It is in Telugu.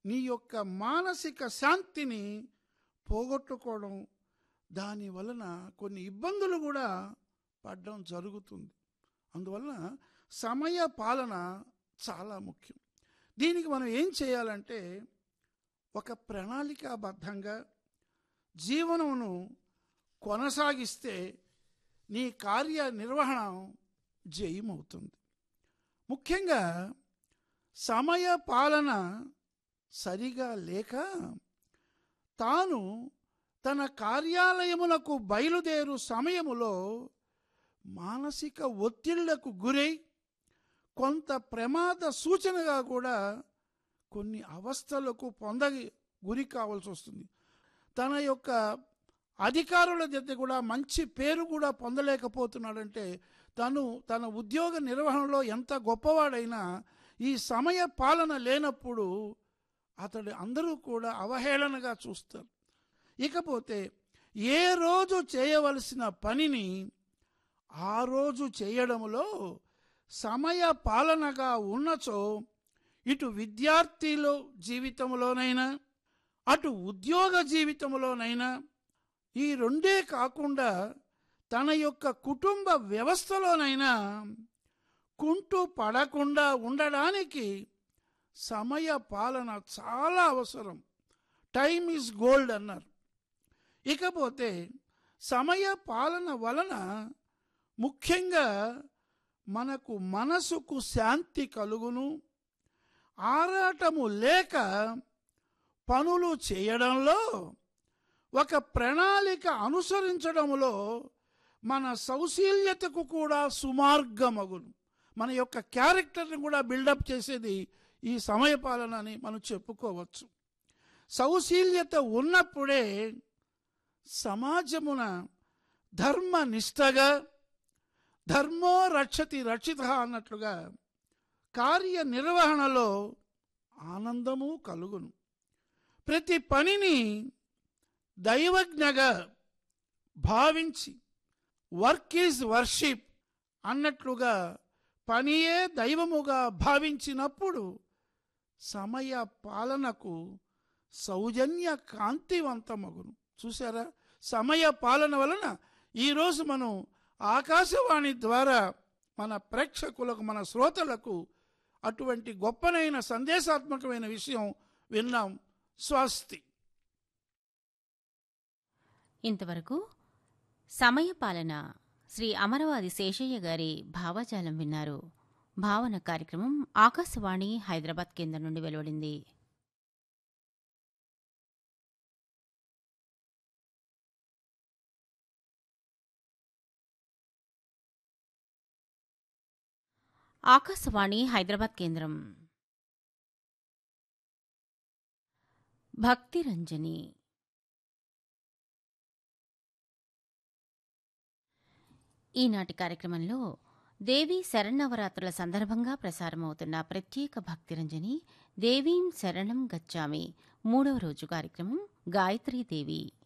నీ యొక్క మానసిక శాంతిని పోగొట్టుకోవడం దాని వలన కొన్ని ఇబ్బందులు కూడా పడడం జరుగుతుంది అందువలన సమయ పాలన చాలా ముఖ్యం దీనికి మనం ఏం చేయాలంటే ఒక ప్రణాళికాబద్ధంగా జీవనమును కొనసాగిస్తే నీ కార్య నిర్వహణ జయమవుతుంది ముఖ్యంగా సమయ పాలన సరిగా లేక తాను తన కార్యాలయమునకు బయలుదేరు సమయములో మానసిక ఒత్తిళ్లకు గురై కొంత ప్రమాద సూచనగా కూడా కొన్ని అవస్థలకు పొందగి గురి కావాల్సి వస్తుంది తన యొక్క అధికారుల దగ్గర కూడా మంచి పేరు కూడా పొందలేకపోతున్నాడంటే తను తన ఉద్యోగ నిర్వహణలో ఎంత గొప్పవాడైనా ఈ సమయ పాలన లేనప్పుడు అతడు అందరూ కూడా అవహేళనగా చూస్తారు ఇకపోతే ఏ రోజు చేయవలసిన పనిని ఆ రోజు చేయడంలో సమయ పాలనగా ఉన్నచో ఇటు విద్యార్థిలో జీవితంలోనైనా అటు ఉద్యోగ జీవితంలోనైనా ఈ రెండే కాకుండా తన యొక్క కుటుంబ వ్యవస్థలోనైనా కుంటు పడకుండా ఉండడానికి సమయ పాలన చాలా అవసరం టైం ఈజ్ గోల్డ్ అన్నారు ఇకపోతే సమయ పాలన వలన ముఖ్యంగా మనకు మనసుకు శాంతి కలుగును ఆరాటము లేక పనులు చేయడంలో ఒక ప్రణాళిక అనుసరించడంలో మన సౌశీల్యతకు కూడా సుమార్గమగును మన యొక్క క్యారెక్టర్ని కూడా బిల్డప్ చేసేది ఈ సమయపాలన అని మనం చెప్పుకోవచ్చు సౌశీల్యత ఉన్నప్పుడే సమాజమున ధర్మ నిష్టగా ధర్మో రక్షతి రక్షిత అన్నట్లుగా కార్యనిర్వహణలో ఆనందము కలుగును ప్రతి పనిని దైవజ్ఞగా భావించి వర్క్ ఈజ్ వర్షిప్ అన్నట్లుగా పనియే దైవముగా భావించినప్పుడు సమయ పాలనకు సౌజన్య కాంతివంతమగును చూసారా సమయ పాలన వలన ఈరోజు మనం ఆకాశవాణి ద్వారా మన ప్రేక్షకులకు మన శ్రోతలకు అటువంటి గొప్పనైన సందేశాత్మకమైన విషయం విన్నాం స్వస్తి ఇంతవరకు సమయపాలన శ్రీ అమరవాది శేషయ్య గారి భావజాలం విన్నారు భావన కార్యక్రమం ఆకాశవాణి హైదరాబాద్ కేంద్రం నుండి వెలువడింది ఆకాశవాణి హైదరాబాద్ కేంద్రం భక్తి రంజని ఈనాటి కార్యక్రమంలో దేవీ శరణవరాత్రుల సందర్భంగా ప్రసారమవుతున్న ప్రత్యేక భక్తిరంజని దేవీం శరణం గచ్చామి మూడవ రోజు కార్యక్రమం గాయత్రీదేవి